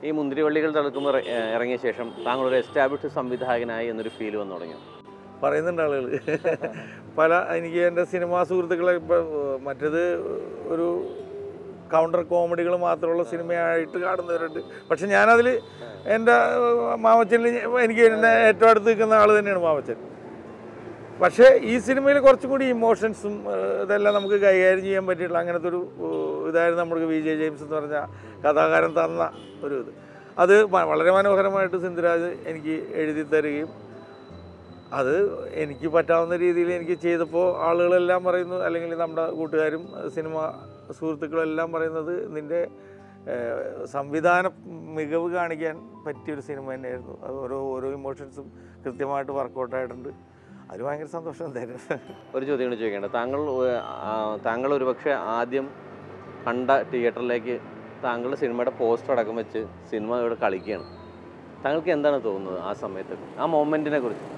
ഈ മുന്തിരിവള്ളികൾ തളർക്കുമ്പോൾ ഇറങ്ങിയ ശേഷം താങ്കൾ ഒരു എസ്റ്റാബ്ലിഷ്ഡ് സംവിധായകനായി എന്നൊരു ഫീൽ വന്നു തുടങ്ങി പറയുന്നുണ്ട് ആളുകൾ പല എനിക്ക് എൻ്റെ സിനിമാ സുഹൃത്തുക്കളെ ഇപ്പോൾ മറ്റേത് ഒരു കൗണ്ടർ കോമഡികൾ മാത്രമുള്ള സിനിമയായിട്ട് കാണുന്നവരുണ്ട് പക്ഷെ ഞാനതിൽ എൻ്റെ മാമച്ചനിൽ എനിക്ക് എന്നെ ഏറ്റവും അടുത്ത് നിൽക്കുന്ന ആൾ തന്നെയാണ് മാമച്ചൻ പക്ഷേ ഈ സിനിമയിൽ കുറച്ചും കൂടി ഇമോഷൻസും ഇതെല്ലാം നമുക്ക് കൈകാര്യം ചെയ്യാൻ പറ്റിയിട്ടുള്ള അങ്ങനത്തെ ഒരു ഏഹ്, ഇതായിരുന്നു നമുക്ക് വി ജെ ജെയിംസ് എന്ന് പറഞ്ഞ കഥാകാരൻ തന്ന ഒരു ഇത് അത് വ- വളരെ മനോഹരമായിട്ട് സിന്ധുരാജ് എനിക്ക് എഴുതി തരികയും അത് എനിക്ക് പറ്റാവുന്ന രീതിയിൽ എനിക്ക് ചെയ്തപ്പോൾ ആളുകളെല്ലാം പറയുന്നു അല്ലെങ്കിൽ നമ്മുടെ കൂട്ടുകാരും ഏഹ്, സിനിമ സുഹൃത്തുക്കളെല്ലാം പറയുന്നത് നിൻ്റെ ഏഹ്, സംവിധാന മികവ് കാണിക്കാൻ പറ്റിയൊരു സിനിമ തന്നെയായിരുന്നു അത് ഓരോ ഓരോ ഇമോഷൻസും കൃത്യമായിട്ട് വർക്കൗട്ടായിട്ടുണ്ട് അതിൽ ഭയങ്കര സന്തോഷം എന്തായിരുന്നു ഒരു ചോദ്യം കൂടി ചോദിക്കേണ്ടത് താങ്കൾ ഏഹ്, ആ, താങ്കൾ ഒരുപക്ഷെ ആദ്യം കണ്ട തിയേറ്ററിലേക്ക് താങ്കളുടെ സിനിമയുടെ പോസ്റ്റർ അടക്കം വെച്ച് സിനിമ ഇവിടെ കളിക്കുകയാണ് താങ്കൾക്ക് എന്താണ് തോന്നുന്നത് ആ സമയത്ത് ആ മൊമെൻറ്റിനെ കുറിച്ച്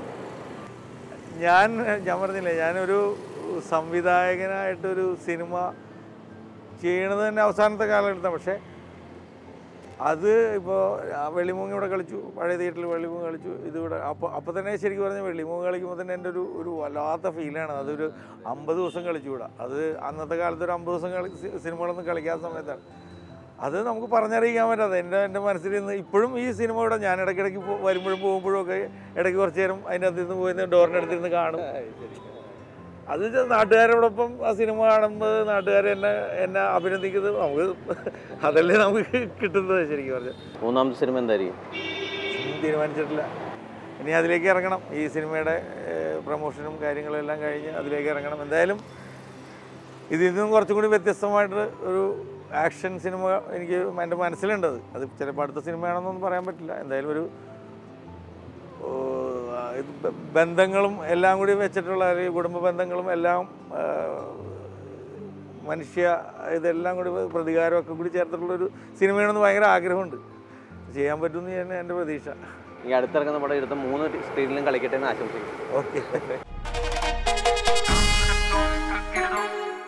ഞാൻ ഞാൻ പറഞ്ഞില്ലേ ഞാനൊരു സംവിധായകനായിട്ടൊരു സിനിമ ചെയ്യണത് തന്നെ അവസാനത്തെ കാലഘട്ടത്താണ് പക്ഷേ അത് ഇപ്പോൾ വെള്ളിമൂങ്ങ ഇവിടെ കളിച്ചു പഴയ തിയേറ്ററിൽ വെള്ളിമൂങ്ങ കളിച്ചു ഇതിവിടെ അപ്പോൾ അപ്പോൾ തന്നെ ശരിക്കും പറഞ്ഞാൽ വെള്ളിമൂങ്ങ കളിക്കുമ്പോൾ തന്നെ എൻ്റെ ഒരു ഒരു വല്ലാത്ത ഫീലാണ് അതൊരു അമ്പത് ദിവസം കളിച്ചു ഇവിടെ അത് അന്നത്തെ കാലത്ത് ഒരു അമ്പത് ദിവസം കളി സി- സിനിമകളൊന്നും കളിക്കാത്ത സമയത്താണ് അത് നമുക്ക് പറഞ്ഞറിയിക്കാൻ പറ്റാതെ എൻ്റെ എൻ്റെ മനസ്സിൽ നിന്ന് ഇപ്പോഴും ഈ സിനിമ ഇവിടെ ഞാൻ ഇടയ്ക്കിടയ്ക്ക് പോ- വരുമ്പോഴും പോകുമ്പോഴും ഒക്കെ ഇടയ്ക്ക് കുറച്ച് നേരം അതിൻ്റെ അകത്ത് നിന്ന് പോയി ഡോറിൻ്റെ അടുത്തിരുന്ന് കാണും അത് ഇത് നാട്ടുകാരോടൊപ്പം ആ സിനിമ കാണുമ്പോൾ നാട്ടുകാർ എന്നെ എന്നെ അഭിനന്ദിക്കുന്നത് നമുക്ക് അതല്ലേ നമുക്ക് കിട്ടുന്നത് ശരിക്കും പറഞ്ഞാൽ മൂന്നാമത്തെ സിനിമ എന്തായിരിക്കും ഒന്നും തീരുമാനിച്ചിട്ടില്ല ഇനി അതിലേക്ക് ഇറങ്ങണം ഈ സിനിമയുടെ ഏഹ്, പ്രൊമോഷനും കാര്യങ്ങളും എല്ലാം കഴിഞ്ഞ് അതിലേക്ക് ഇറങ്ങണം എന്തായാലും ഇതിൽ നിന്നും കുറച്ചും കൂടി വ്യത്യസ്തമായിട്ട് ഒരു ആക്ഷൻ സിനിമ എനിക്ക് എൻ്റെ മനസ്സിലുണ്ടത് അത് ചിലപ്പോൾ അടുത്ത സിനിമയാണെന്നൊന്നും പറയാൻ പറ്റില്ല എന്തായാലും ഒരു ഓ, ആ, ഇത് ബ- ബന്ധങ്ങളും എല്ലാം കൂടി വെച്ചിട്ടുള്ള ഒരു കുടുംബ ബന്ധങ്ങളും എല്ലാം ആ, മനുഷ്യ ഇതെല്ലാം കൂടി പ്രതികാരമൊക്കെ കൂടി ചേർത്തിട്ടുള്ള ഒരു സിനിമയാണെന്ന് ഭയങ്കര ആഗ്രഹമുണ്ട് ചെയ്യാൻ പറ്റുമെന്ന് ഞാൻ എൻ്റെ പ്രതീക്ഷ ഈ അടുത്തിറങ്ങുന്ന പടം എടുത്ത മൂന്ന് സ്ക്രീനിലും കളിക്കട്ടെ എന്ന് ആശംസിക്കുന്നു ഓക്കെ